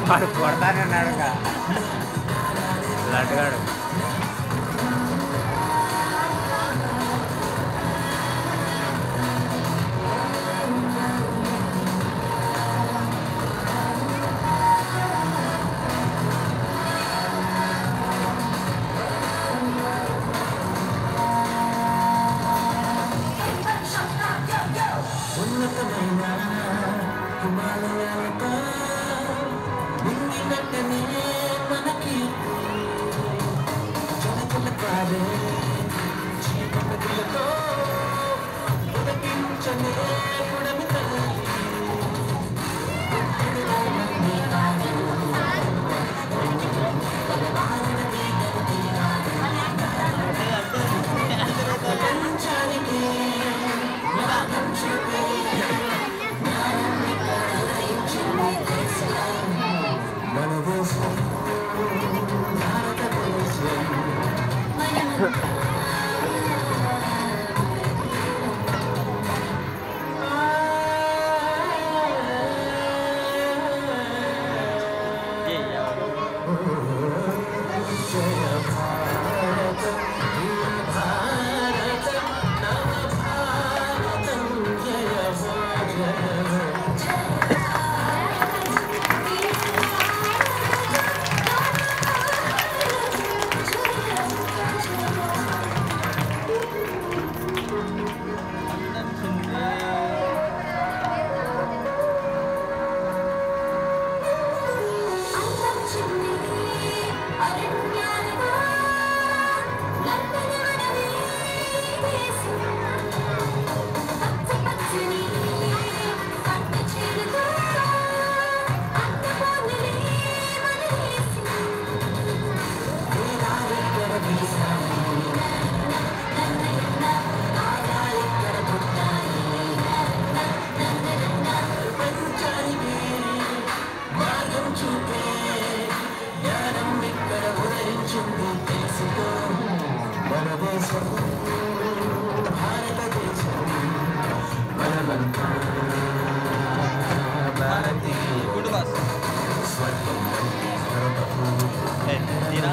వాడు కొడతానే ఉన్నాడు ఇంకా లడ్డుగాడు ఉన్నతమైన హిమాలయాలతో నింగినట్టనే మనకి జలజల పాడే చీకటిలతో ఉదకించనే పుడమి తల్లి ప్రపంచానికి మార్గం చూపే మన దేశం భారతదేశం జయ భారత జయ భారత నవ భారతం జయ హో జయ హో ప్రపంచానికి మార్గం చూపే జ్ఞానం ఇక్కడ ఉదయించింది తెలుసుకో మన దేశం భారతదేశం మనమంతా భారతీయ గుడ్ బాస్ స్వర్గం వంటి భరతభూమి తీరా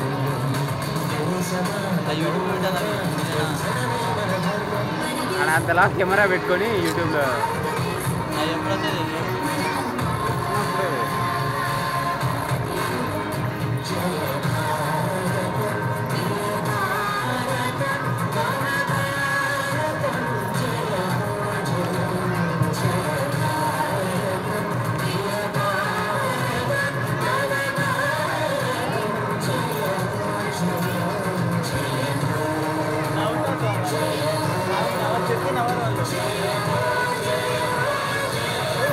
దేశమా ఆ యూట్యూబ్ ఉంటుంది జనమే మన ధర్మం ఆడ అంతలా కెమెరా పెట్టుకొని యూట్యూబ్లో అది ఎప్పుడు వస్తుంది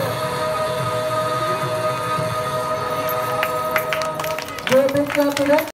David Capital.